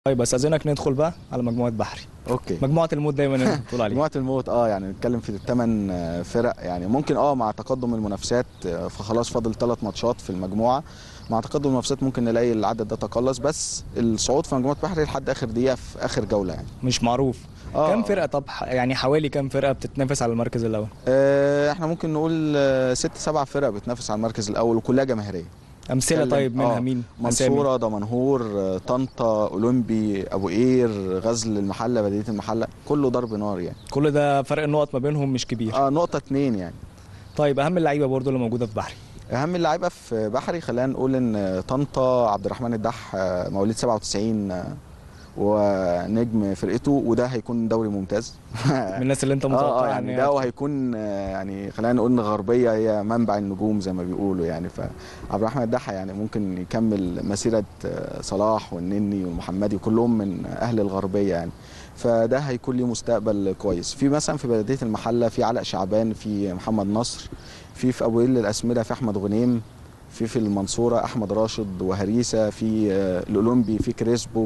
طيب بس اذنك ندخل بقى على مجموعه بحري اوكي مجموعه الموت دايما انت بتقول عليها مجموعه الموت اه يعني نتكلم في الثمان فرق يعني ممكن اه مع تقدم المنافسات آه، فخلاص فاضل ثلاث ماتشات في المجموعه مع تقدم المنافسات ممكن نلاقي العدد ده تقلص بس الصعود في مجموعه بحري لحد اخر دقيقه في اخر جوله يعني مش معروف آه. كم فرقه طب ح- يعني حوالي كم فرقه بتتنافس على المركز الاول آه احنا ممكن نقول آه، ست سبع فرق بتنافس على المركز الاول وكلها جماهيريه امثله نتكلم- طيب منها آه، مين أسامي. منصوره دمنهور آه، طنطا اولمبي ابو قير غزل المحله بديه المحله كله ضرب نار يعني كل ده فرق النقط ما بينهم مش كبير اه نقطه اتنين يعني طيب اهم اللعيبه برضو اللي موجوده في بحري اهم اللعيبه في بحري خلينا نقول ان طنطا عبد الرحمن الدح آه، مواليد 97 آه، ونجم فرقته وده هيكون دوري ممتاز من الناس اللي انت اه متوقع اه يعني ده وهيكون آه، يعني خلينا نقول ان غربيه هي منبع النجوم زي ما بيقولوا يعني فعبد الرحمن الدحة يعني ممكن يكمل مسيره آه، صلاح والنني والمحمدي كلهم من اهل الغربيه يعني فده هيكون ليه مستقبل كويس في مثلا في بلديه المحله في علاء شعبان في محمد نصر في في ابو قير الاسمده في احمد غنيم في في المنصوره احمد راشد وهريسه في آه، الاولمبي في كريسبو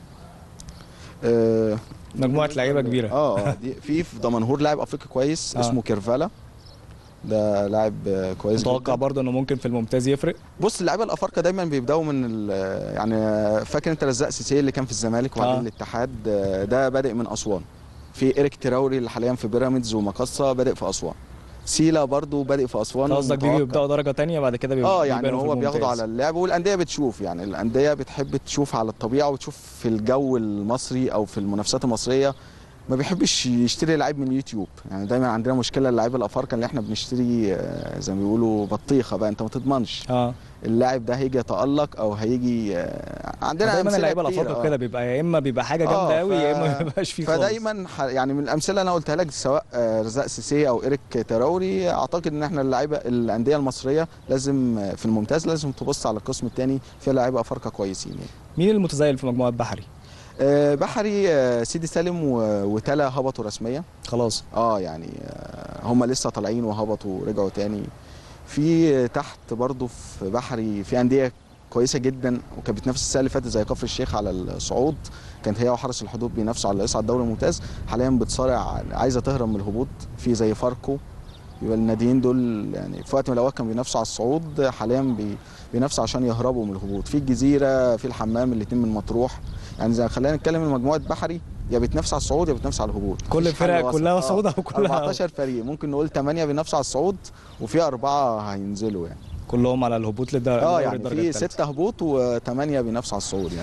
آه، مجموعه لعيبه كبيره اه اه دي في في دمنهور لاعب افريقي كويس آه. اسمه كيرفالا ده لاعب آه، كويس متوقع جدا برضو انه ممكن في الممتاز يفرق بص اللعيبه الافارقه دايما بيبداوا من ال- يعني فاكر انت رزاق سيسي اللي كان في الزمالك وبعدين آه. الاتحاد آه، ده بادئ من اسوان في ايريك تراوري اللي حاليا في بيراميدز ومقصه بادئ في اسوان سيلا برضو بادئ في اسوان قصدك دي ومتوقع- بيبداوا درجه تانية بعد كده بيبقوا اه يعني بيبانوا في هو بياخدوا الممتاز. على اللعب والانديه بتشوف يعني الانديه بتحب تشوف على الطبيعه وتشوف في الجو المصري او في المنافسات المصريه ما بيحبش يشتري لعيب من يوتيوب يعني دايما عندنا مشكله اللعيبه الافارقه اللي احنا بنشتري آه، زي ما بيقولوا بطيخه بقى انت ما تضمنش اه اللاعب ده هيجي يتالق او هيجي آه، عندنا دايما أمثلة اللعيبه كتير، الافارقه آه. كده بيبقى يا اما بيبقى حاجه آه، جامده قوي يا ف- اما ما بيبقاش فيه خالص فدايما ح- يعني من الامثله اللي انا قلتها لك سواء آه، رزاق سيسي او ايريك تراوري اعتقد ان احنا اللعيبه الانديه المصريه لازم آه، في الممتاز لازم تبص على القسم الثاني فيها لعيبه افارقه كويسين يعني. مين المتزايل في مجموعه بحري آه، بحري آه، سيدي سالم و- وتلا هبطوا رسميا خلاص اه يعني آه، هم لسه طالعين وهبطوا ورجعوا تاني في آه، تحت برضو في بحري في انديه كويسه جدا وكانت بتنافس السنه اللي فاتت زي كفر الشيخ على الصعود كانت هي وحرس الحدود بينافسوا على يصعد الدوري الممتاز حاليا بتصارع عايزه تهرب من الهبوط في زي فاركو يبقى الناديين دول يعني في وقت من الاوقات كانوا بينافسوا على الصعود حاليا بي بينافسوا عشان يهربوا من الهبوط في الجزيره في الحمام الاثنين من مطروح يعني زي خلينا نتكلم ان مجموعه بحري يا بتنافس على الصعود يا بتنافس على الهبوط كل مفيش حل الفرق وسط. كلها آه. صعود او كلها 14 فريق ممكن نقول 8 بينافسوا على الصعود وفي أربعة هينزلوا يعني كلهم على الهبوط للدوري اه يعني الدرجه في الثالثه ستة هبوط وثمانية بينافسوا على الصعود يعني